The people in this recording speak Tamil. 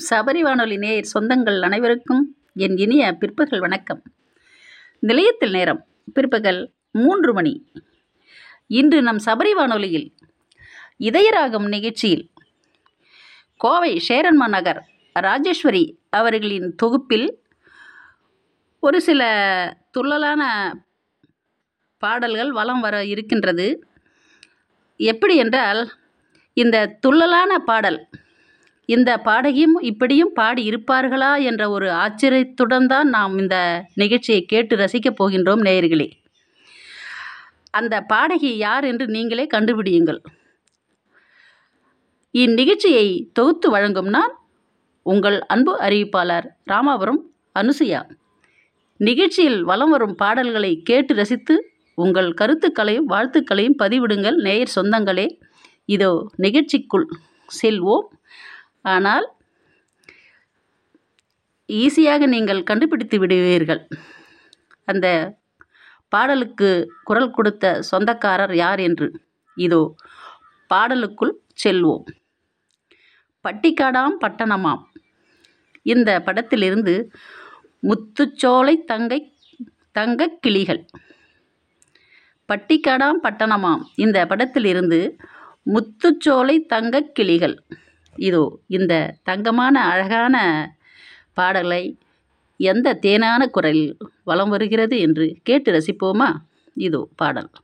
சபரி வானொலி நேயர் சொந்தங்கள் அனைவருக்கும் என் இனிய பிற்பகல் வணக்கம் நிலையத்தில் நேரம் பிற்பகல் மூன்று மணி இன்று நம் சபரி வானொலியில் இதயராகம் நிகழ்ச்சியில் கோவை சேரன்மா நகர் ராஜேஸ்வரி அவர்களின் தொகுப்பில் ஒரு சில துள்ளலான பாடல்கள் வலம் வர இருக்கின்றது எப்படி என்றால் இந்த துள்ளலான பாடல் இந்த பாடகியும் இப்படியும் பாடி இருப்பார்களா என்ற ஒரு ஆச்சரியத்துடன் தான் நாம் இந்த நிகழ்ச்சியை கேட்டு ரசிக்கப் போகின்றோம் நேயர்களே அந்த பாடகி யார் என்று நீங்களே கண்டுபிடியுங்கள் இந்நிகழ்ச்சியை தொகுத்து வழங்கும் நான் உங்கள் அன்பு அறிவிப்பாளர் ராமாபுரம் அனுசுயா நிகழ்ச்சியில் வலம் வரும் பாடல்களை கேட்டு ரசித்து உங்கள் கருத்துக்களையும் வாழ்த்துக்களையும் பதிவிடுங்கள் நேயர் சொந்தங்களே இதோ நிகழ்ச்சிக்குள் செல்வோம் ஆனால் ஈஸியாக நீங்கள் கண்டுபிடித்து விடுவீர்கள் அந்த பாடலுக்கு குரல் கொடுத்த சொந்தக்காரர் யார் என்று இதோ பாடலுக்குள் செல்வோம் பட்டிக்காடாம் பட்டணமாம் இந்த படத்திலிருந்து முத்துச்சோலை தங்கை தங்கக் கிளிகள் பட்டிக்காடாம் பட்டணமாம் இந்த படத்திலிருந்து முத்துச்சோலை தங்கக் கிளிகள் இதோ இந்த தங்கமான அழகான பாடலை எந்த தேனான குரலில் வலம் வருகிறது என்று கேட்டு ரசிப்போமா இதோ பாடல்